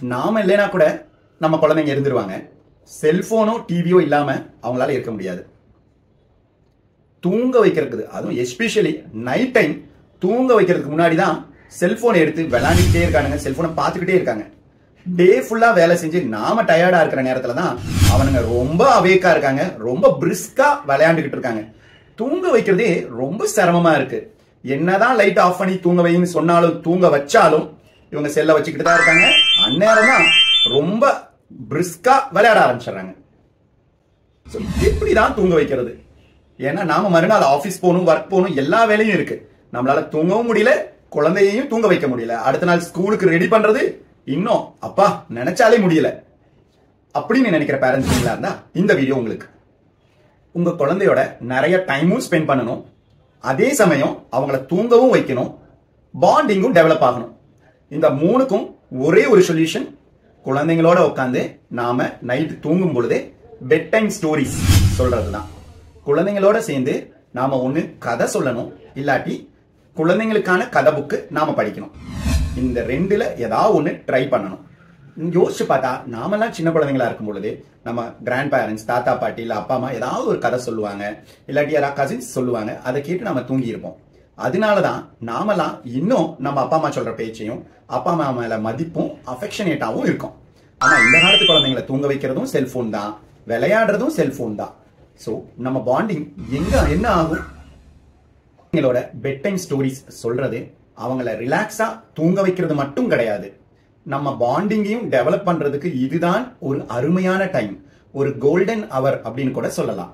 நாம இல்லைனா கூட நம்ம குழந்தைங்க இருந்துருவாங்க செல்போனோ டிவியோ இல்லாம அவங்களால இருக்க முடியாது தூங்க வைக்கிறதுக்கு அதுவும் எஸ்பெஷலி நைட் டைம் தூங்க வைக்கிறதுக்கு முன்னாடி தான் செல்போனை எடுத்து விளையாண்டுக்கிட்டே இருக்கானுங்க செல்போனை பார்த்துக்கிட்டே இருக்காங்க டே ஃபுல்லா வேலை செஞ்சு நாம டயர்டா இருக்கிற நேரத்துல தான் அவனுங்க ரொம்ப அவேக்கா இருக்காங்க ரொம்ப பிரிஸ்கா விளையாண்டுகிட்டு இருக்காங்க தூங்க வைக்கிறதே ரொம்ப சிரமமா இருக்கு என்னதான் லைட் ஆஃப் பண்ணி தூங்க வைன்னு சொன்னாலும் தூங்க வச்சாலும் இவங்க செல்ல வச்சுக்கிட்டு தான் இருக்காங்க அந்நேரம் தான் ரொம்ப பிரிஸ்கா விளையாட ஆரம்பிச்சிடுறாங்க So, எப்படிதான் தூங்க வைக்கிறது ஏன்னா நாம மறுநாள் ஆபீஸ் போகணும் ஒர்க் போகணும் எல்லா வேலையும் இருக்கு நம்மளால தூங்கவும் முடியல குழந்தையையும் தூங்க வைக்க முடியல அடுத்த நாள் ஸ்கூலுக்கு ரெடி பண்றது இன்னும் அப்பா நினைச்சாலே முடியல அப்படின்னு நினைக்கிற பேரண்ட்ஸ் இருந்தா இந்த வீடியோ உங்களுக்கு உங்க குழந்தையோட நிறைய டைமும் ஸ்பெண்ட் பண்ணணும் அதே சமயம் அவங்கள தூங்கவும் வைக்கணும் பாண்டிங்கும் டெவலப் ஆகணும் இந்த மூணுக்கும் ஒரே ஒரு சொல்யூஷன் குழந்தைங்களோட உட்காந்து நாம நைட் தூங்கும் பொழுதே பெட் டைம் ஸ்டோரிஸ் சொல்றதுதான் குழந்தைங்களோட சேர்ந்து நாம ஒண்ணு கதை சொல்லணும் இல்லாட்டி குழந்தைங்களுக்கான கதை புக்கு நாம படிக்கணும் இந்த ரெண்டுல ஏதாவது ஒண்ணு ட்ரை பண்ணணும் யோசிச்சு பார்த்தா நாமெல்லாம் சின்ன குழந்தைங்களா இருக்கும் பொழுது நம்ம கிராண்ட் பேரண்ட்ஸ் தாத்தா பாட்டி இல்ல அப்பா அம்மா ஏதாவது ஒரு கதை சொல்லுவாங்க இல்லாட்டி யாராவது கசின்ஸ் சொல்லுவாங்க அதை கேட்டு நம்ம தூங்கி இருப்போம் அதனாலதான் நாமெல்லாம் இன்னும் நம்ம அப்பா அம்மா சொல்ற பேச்சையும் அப்பா அம்மா மேல மதிப்பும் அஃபெக்ஷனேட்டாவும் இருக்கும் ஆனா இந்த காலத்து குழந்தைங்களை தூங்க வைக்கிறதும் செல்போன் தான் விளையாடுறதும் செல்போன் தான் சோ நம்ம பாண்டிங் எங்க என்ன ஆகும் குழந்தைங்களோட பெட் டைம் ஸ்டோரிஸ் சொல்றது அவங்கள ரிலாக்ஸா தூங்க வைக்கிறது மட்டும் கிடையாது நம்ம பாண்டிங்கையும் டெவலப் பண்றதுக்கு இதுதான் ஒரு அருமையான டைம் ஒரு கோல்டன் அவர் அப்படின்னு கூட சொல்லலாம்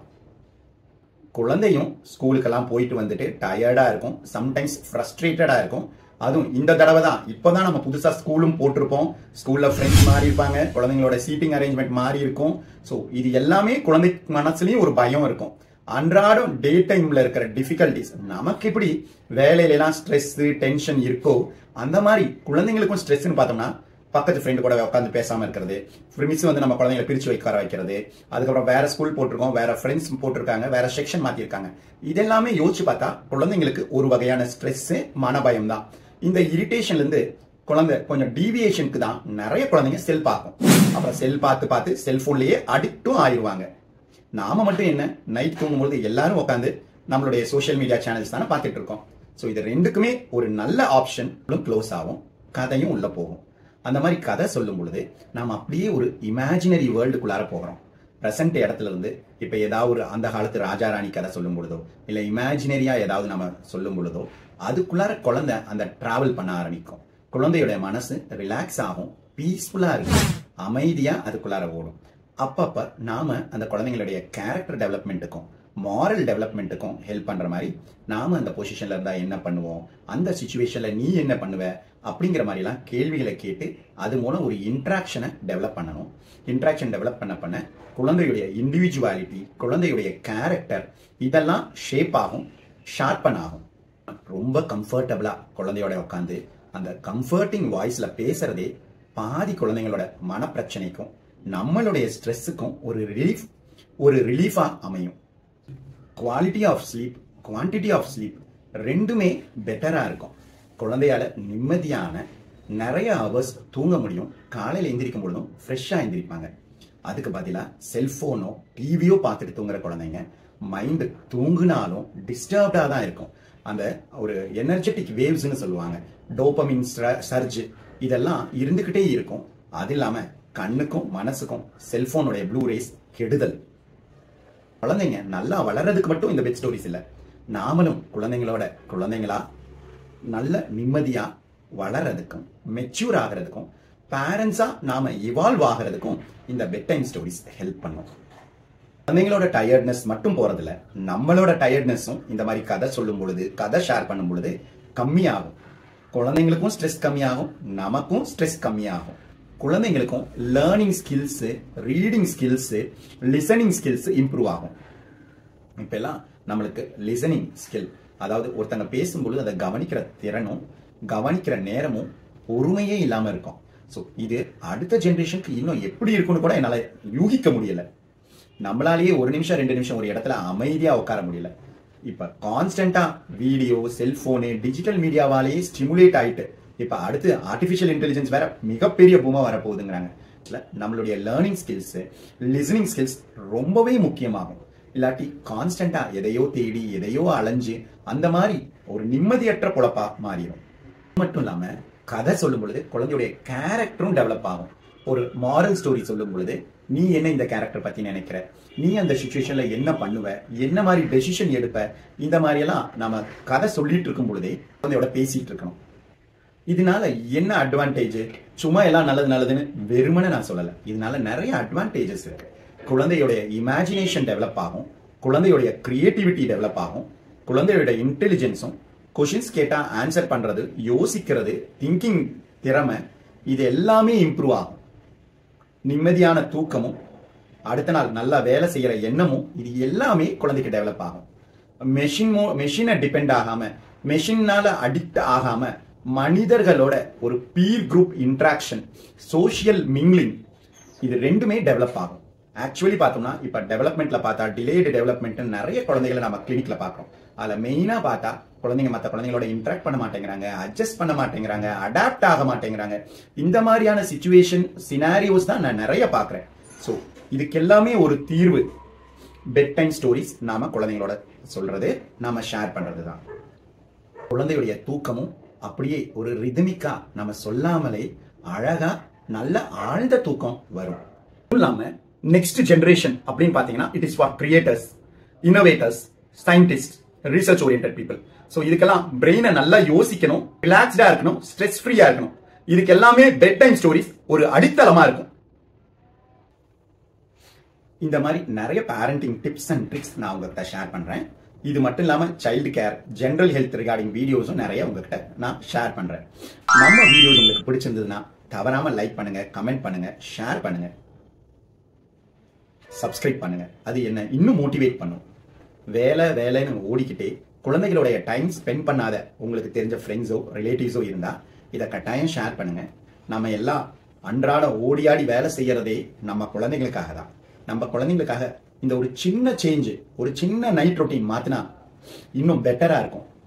குழந்தையும் ஸ்கூலுக்கெல்லாம் போயிட்டு வந்துட்டு டயர்டா இருக்கும் சம்டைம்ஸ் ஃப்ரஸ்ட்ரேட்டடா இருக்கும் அதுவும் இந்த தடவை தான் இப்போதான் நம்ம புதுசா ஸ்கூலும் போட்டிருப்போம் ஸ்கூல்ல ஃப்ரெண்ட்ஸ் மாறி இருப்பாங்க குழந்தைங்களோட சீட்டிங் அரேஞ்ச்மெண்ட் மாறி இருக்கும் ஸோ இது எல்லாமே குழந்தை மனசுலயும் ஒரு பயம் இருக்கும் அன்றாடம் டே டைம்ல இருக்கிற டிஃபிகல்டிஸ் நமக்கு எப்படி வேலையில எல்லாம் ஸ்ட்ரெஸ் டென்ஷன் இருக்கோ அந்த மாதிரி குழந்தைங்களுக்கும் ஸ்ட்ரெஸ்ன்னு பார்த்தோம்னா பக்கத்து ஃப்ரெண்டு கூட உட்காந்து பேசாம இருக்கிறது மிஸ் வந்து நம்ம குழந்தைங்களை பிரிச்சு வைக்க வைக்கிறது அதுக்கப்புறம் வேற ஸ்கூல் போட்டிருக்கோம் வேற ஃப்ரெண்ட்ஸ் போட்டிருக்காங்க வேற செக்ஷன் மாத்திருக்காங்க இதெல்லாமே யோசிச்சு பார்த்தா குழந்தைங்களுக்கு ஒரு வகையான ஸ்ட்ரெஸ் மனபயம் தான் இந்த இரிட்டேஷன்ல இருந்து குழந்தை கொஞ்சம் டீவியேஷனுக்கு தான் நிறைய குழந்தைங்க செல் பார்க்கும் அப்புறம் செல் பார்த்து பார்த்து செல்போன்லயே அடிக்டும் ஆயிருவாங்க நாம மட்டும் என்ன நைட் தூங்கும்போது எல்லாரும் உட்காந்து நம்மளுடைய சோஷியல் மீடியா சேனல்ஸ் தானே பார்த்துட்டு இருக்கோம் ஸோ இது ரெண்டுக்குமே ஒரு நல்ல ஆப்ஷன் க்ளோஸ் ஆகும் கதையும் உள்ள போகும் அந்த மாதிரி கதை சொல்லும் பொழுது நாம அப்படியே ஒரு இமேஜினரி வேர்ல்டுக்குள்ளார போகிறோம் பிரசன்ட் இடத்துல இருந்து இப்ப ஏதாவது ஒரு அந்த காலத்து ராஜா ராணி கதை சொல்லும் பொழுதோ இல்ல இமேஜினரியா ஏதாவது நம்ம சொல்லும் பொழுதோ அதுக்குள்ளார குழந்தை அந்த டிராவல் பண்ண ஆரம்பிக்கும் குழந்தையோட மனசு ரிலாக்ஸ் ஆகும் பீஸ்ஃபுல்லா இருக்கும் அமைதியா அதுக்குள்ளார ஓடும் அப்பப்ப நாம அந்த குழந்தைங்களுடைய கேரக்டர் டெவலப்மெண்ட்டுக்கும் மாரல் டெவலப்மெண்ட்டுக்கும் ஹெல்ப் பண்ற மாதிரி நாம அந்த பொசிஷன்ல இருந்தா என்ன பண்ணுவோம் அந்த சுச்சுவேஷன்ல நீ என்ன பண்ணுவ அப்படிங்கிற மாதிரிலாம் கேள்விகளை கேட்டு அது மூலம் ஒரு இன்ட்ராக்ஷனை டெவலப் பண்ணணும் இன்ட்ராக்ஷன் டெவலப் பண்ண பண்ண குழந்தையுடைய இண்டிவிஜுவாலிட்டி குழந்தையுடைய கேரக்டர் இதெல்லாம் ஷேப் ஆகும் ஷார்ப்பன் ஆகும் ரொம்ப கம்ஃபர்டபுளா குழந்தையோட உட்காந்து அந்த கம்ஃபர்டிங் வாய்ஸ்ல பேசுறதே பாதி குழந்தைங்களோட மனப்பிரச்சனைக்கும் நம்மளுடைய ஸ்ட்ரெஸ்ஸுக்கும் ஒரு ரிலீஃப் ஒரு ரிலீஃபா அமையும் quality of sleep quantity of sleep ரெண்டுமே பெட்டரா இருக்கும் குழந்தையால நிம்மதியான நிறைய ஹவர்ஸ் தூங்க முடியும் காலையில எந்திரிக்கும் பொழுதும் ஃப்ரெஷ்ஷா எந்திரிப்பாங்க அதுக்கு பதிலா செல்போனோ டிவியோ பார்த்துட்டு தூங்குற குழந்தைங்க மைண்டு தூங்குனாலும் டிஸ்டர்ப்டா தான் இருக்கும் அந்த ஒரு எனர்ஜெட்டிக் வேவ்ஸ்னு சொல்லுவாங்க டோபமின் சர்ஜ் இதெல்லாம் இருந்துகிட்டே இருக்கும் அது இல்லாம கண்ணுக்கும் மனசுக்கும் செல்போனுடைய ப்ளூ ரேஸ் கெடுதல் குழந்தைங்க நல்லா வளர்றதுக்கு மட்டும் இந்த பெட் ஸ்டோரிஸ் இல்ல நாமளும் குழந்தைங்களோட குழந்தைங்களா நல்ல நிம்மதியா வளர்றதுக்கும் மெச்சூர் ஆகிறதுக்கும் பேரண்ட்ஸா நாம இவால்வ் ஆகிறதுக்கும் இந்த பெட் டைம் ஸ்டோரிஸ் ஹெல்ப் பண்ணும் குழந்தைங்களோட டயர்ட்னஸ் மட்டும் போறதில்ல நம்மளோட டயர்ட்னஸும் இந்த மாதிரி கதை சொல்லும் பொழுது கதை ஷேர் பண்ணும் பொழுது கம்மியாகும் குழந்தைங்களுக்கும் ஸ்ட்ரெஸ் கம்மியாகும் நமக்கும் ஸ்ட்ரெஸ் கம்மியாகும் குழந்தைங்களுக்கும் learning skills reading skills listening skills improve ஆகும் இப்ப எல்லாம் நம்மளுக்கு லிசனிங் ஸ்கில் அதாவது ஒருத்தங்க பேசும்பொழுது அதை கவனிக்கிற திறனும் கவனிக்கிற நேரமும் பொறுமையே இல்லாம இருக்கும் ஸோ இது அடுத்த ஜென்ரேஷனுக்கு இன்னும் எப்படி இருக்கும்னு கூட என்னால யூகிக்க முடியல நம்மளாலேயே ஒரு நிமிஷம் ரெண்டு நிமிஷம் ஒரு இடத்துல அமைதியா உட்கார முடியல இப்ப கான்ஸ்டன்டா வீடியோ செல்போனு டிஜிட்டல் மீடியாவாலேயே ஸ்டிமுலேட் ஆயிட்டு இப்ப அடுத்து ஆர்டிஃபிஷியல் இன்டெலிஜென்ஸ் வேற மிகப்பெரிய பூமா வரப்போகுதுங்கிறாங்க இல்ல, நம்மளுடைய லேர்னிங் ஸ்கில்ஸ் லிசனிங் ஸ்கில்ஸ் ரொம்பவே முக்கியமாகும் இல்லாட்டி கான்ஸ்டன்டா எதையோ தேடி எதையோ அலைஞ்சு அந்த மாதிரி ஒரு நிம்மதியற்ற பொழப்பா மாறிடும் மட்டும் இல்லாம கதை சொல்லும் பொழுது குழந்தையுடைய கேரக்டரும் டெவலப் ஆகும் ஒரு மாரல் ஸ்டோரி சொல்லும் பொழுது நீ என்ன இந்த கேரக்டர் பத்தி நினைக்கிற நீ அந்த சுச்சுவேஷன்ல என்ன பண்ணுவ என்ன மாதிரி டெசிஷன் எடுப்ப இந்த மாதிரி எல்லாம் நம்ம கதை சொல்லிட்டு இருக்கும் பொழுதே குழந்தையோட பேசிட்டு இருக்கணும் இதனால என்ன அட்வான்டேஜ் சும்மா எல்லாம் நல்லது நல்லதுன்னு வெறுமனே நான் சொல்லல இதனால நிறைய அட்வான்டேஜஸ் இருக்கு குழந்தையுடைய இமேஜினேஷன் டெவலப் ஆகும் குழந்தையுடைய கிரியேட்டிவிட்டி டெவலப் ஆகும் குழந்தையோட இன்டெலிஜென்ஸும் கொஷின்ஸ் கேட்டா ஆன்சர் பண்றது யோசிக்கிறது திங்கிங் திறமை இது எல்லாமே இம்ப்ரூவ் ஆகும் நிம்மதியான தூக்கமும் அடுத்த நாள் நல்லா வேலை செய்யற எண்ணமும் இது எல்லாமே குழந்தைக்கு டெவலப் ஆகும் மெஷின் மெஷினை டிபெண்ட் ஆகாம மெஷினால அடிக்ட் ஆகாம மனிதர்களோட ஒரு peer group interaction social mingling இது ரெண்டுமே டெவலப் ஆகும் ஆக்சுவலி பார்த்தோம்னா இப்ப டெவலப்மெண்ட்ல பார்த்தா டிலேடு டெவலப்மெண்ட் நிறைய குழந்தைகளை நம்ம கிளினிக்ல பார்க்கறோம் அதுல மெயினா பார்த்தா குழந்தைங்க மத்த குழந்தைங்களோட இன்டராக்ட் பண்ண மாட்டேங்கிறாங்க அட்ஜஸ்ட் பண்ண மாட்டேங்கிறாங்க அடாப்ட் ஆக மாட்டேங்கிறாங்க இந்த மாதிரியான சுச்சுவேஷன் சினாரியோஸ் தான் நான் நிறைய பார்க்கறேன் ஸோ இதுக்கு எல்லாமே ஒரு தீர்வு பெட் டைம் ஸ்டோரிஸ் நாம குழந்தைங்களோட சொல்றது நாம ஷேர் பண்றது தான் குழந்தையுடைய தூக்கமும் அப்படியே ஒரு ரிதமிக்கா நம்ம சொல்லாமலே அழகா நல்ல ஆழ்ந்த தூக்கம் வரும் அதுவும் இல்லாம நெக்ஸ்ட் ஜெனரேஷன் அப்படின்னு பாத்தீங்கன்னா it is for creators innovators scientist research orient people so இதுக்கெல்லாம் பிரெயினை நல்லா யோசிக்கணும் ரிலாக்ஸ்டா இருக்கணும் ஸ்ட்ரெஸ் ஃப்ரீயா இருக்கணும் இதுக்கு எல்லாமே பெட் டைம் ஸ்டோரிஸ் ஒரு அடித்தளமா இருக்கும் இந்த மாதிரி நிறைய பேரண்டிங் டிப்ஸ் அண்ட் ட்ரிக்ஸ் நான் உங்ககிட்ட ஷேர் பண்றேன் இது மட்டும் இல்லாம child care general health regarding வீடியோஸும் நிறைய உங்ககிட்ட நான் ஷேர் பண்றேன் நம்ம வீடியோஸ் உங்களுக்கு பிடிச்சிருந்ததுன்னா தவறாம லைக் பண்ணுங்க கமெண்ட் பண்ணுங்க ஷேர் பண்ணுங்க சப்ஸ்கிரைப் பண்ணுங்க அது என்ன இன்னும் மோட்டிவேட் பண்ணும் வேலை வேலைன்னு ஓடிக்கிட்டே குழந்தைகளுடைய டைம் ஸ்பெண்ட் பண்ணாத உங்களுக்கு தெரிஞ்ச ஃப்ரெண்ட்ஸோ ரிலேட்டிவ்ஸோ இருந்தா இதை கட்டாயம் ஷேர் பண்ணுங்க நம்ம எல்லாம் அன்றாட ஓடியாடி வேலை செய்யறதே நம்ம குழந்தைங்களுக்காக தான் நம்ம குழந்தைங்களுக்காக இந்த ஒரு சின்ன சேஞ்ச் ஒரு சின்ன நைட் ரொட்டீன் மாத்தினா இன்னும் பெட்டரா இருக்கும்